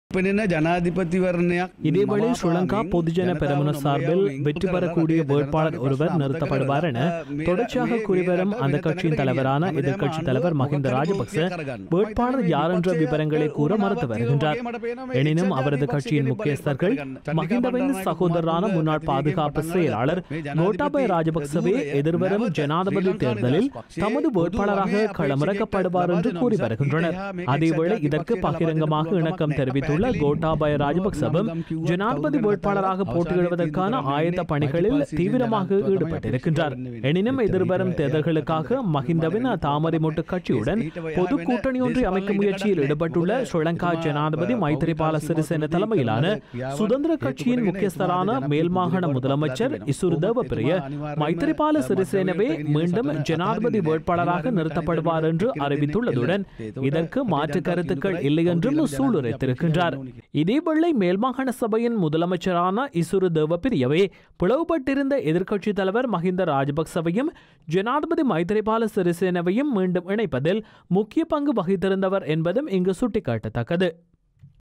පෙනෙන ජනාධිපතිවරණයක් இதேவேளை ஸ்ரீலங்கா பொதுஜன பெரமுன சார்பில் வெற்றி பெறக்கூடிய வேட்பாளர் ஒருவர் நிறுத்தப்படுவார் என தொடர்ச்சியாக கூறிவரும் அந்த கட்சியின் தலைவரான எதிர்க்கட்சித் தலைவர் மஹிந்த ராஜபக்ச வேட்பாளர் யார் என்ற விவரங்களை கூற மறுத்து வருகின்றார் எனினும் அவரது கட்சியின் முக்கியஸ்தர்கள் மஹிந்தவின் சகோதரரான முன்னாள் பாதுகாப்பு செயலாளர் கோட்டாபய ராஜபக்சவே எதிர்வரும் ஜனாதிபதி தேர்தலில் தமது வேட்பாளராக களமிறக்கப்படுவார் என்று கூறி வருகின்றனர் அதேவேளை இதற்கு பகிரங்கமாக இணக்கம் தெரிவித்துள்ள கோட்டாபய ராஜபக்சவும் ஜனாதிபதி வேட்பாளராக போட்டியிடுவதற்கான ஆயத்த பணிகளில் தீவிரமாக ஈடுபட்டிருக்கின்றார் எனினும் எதிர்வரும் தேர்தல்களுக்காக மஹிந்தவின் தாமரைமுட்டு கட்சியுடன் பொது கூட்டணி ஒன்றை அமைக்கும் முயற்சியில் ஈடுபட்டுள்ள ஸ்ரீலங்கா ஜனாதிபதி மைத்திரிபால சிறிசேன தலைமையிலான சுதந்திர கட்சியின் முக்கியஸ்தரான மேல் மாகாண முதலமைச்சர் இசுரு தேவப்பிரிய மைத்திரிபால சிறிசேனவே மீண்டும் ஜனாதிபதி வேட்பாளராக நிறுத்தப்படுவார் என்று அறிவித்துள்ளதுடன் இதற்கு மாற்று கருத்துக்கள் இல்லை என்றும் சூளுரைத்திருக்கின்றார் இதேவேளை மேல்மாகாண சபையின் முதலமைச்சரான இசுரு தேவப்பிரியவே பிளவுபட்டிருந்த எதிர்க்கட்சித் தலைவர் மஹிந்த ராஜபக்சவையும் ஜனாதிபதி மைத்திரிபால சிறிசேனவையும் மீண்டும் இணைப்பதில் முக்கிய பங்கு வகித்திருந்தவர் என்பதும் இங்கு சுட்டிக்காட்டத்தக்கது